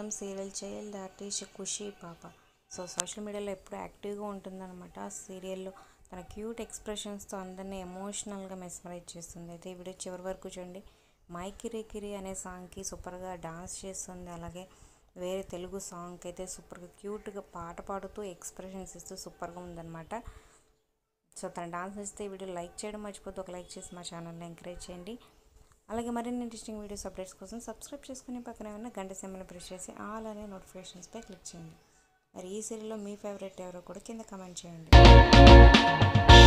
కోసం serial child artist ఖుషి పాప so social మీడియాలో ఎప్పుడు యాక్టివ్గా ఉంటుందన్నమాట ఆ సీరియల్లో తన క్యూట్ ఎక్స్ప్రెషన్స్తో అందరినీ ఎమోషనల్గా మెస్మరైజ్ చేస్తుంది అయితే ఈ వీడియో చివరి వరకు చూడండి మై కిరి కిరి అనే సాంగ్కి సూపర్గా డాన్స్ చేస్తుంది అలాగే వేరే తెలుగు సాంగ్కి అయితే సూపర్గా క్యూట్గా పాట పాడుతూ ఎక్స్ప్రెషన్స్ ఇస్తూ సూపర్గా ఉందన్నమాట సో తన డాన్స్ నచ్చితే ఈ వీడియో లైక్ చేయడం మర్చిపోతే ఒక లైక్ చేసి మా ఛానల్ని ఎంకరేజ్ చేయండి అలాగే మరిన్ని ఇంట్రెస్టింగ్ వీడియోస్ అప్డేట్స్ కోసం సబ్స్క్రైబ్ చేసుకుని పక్కన ఉన్న గంట సింబల్ని ప్రెస్ చేసి ఆల్ అనే నోటిఫికేషన్స్పై క్లిక్ చేయండి మరి ఈ సీరియల్లో మీ ఫేవరెట్ ఎవరో కూడా కింద కమెంట్ చేయండి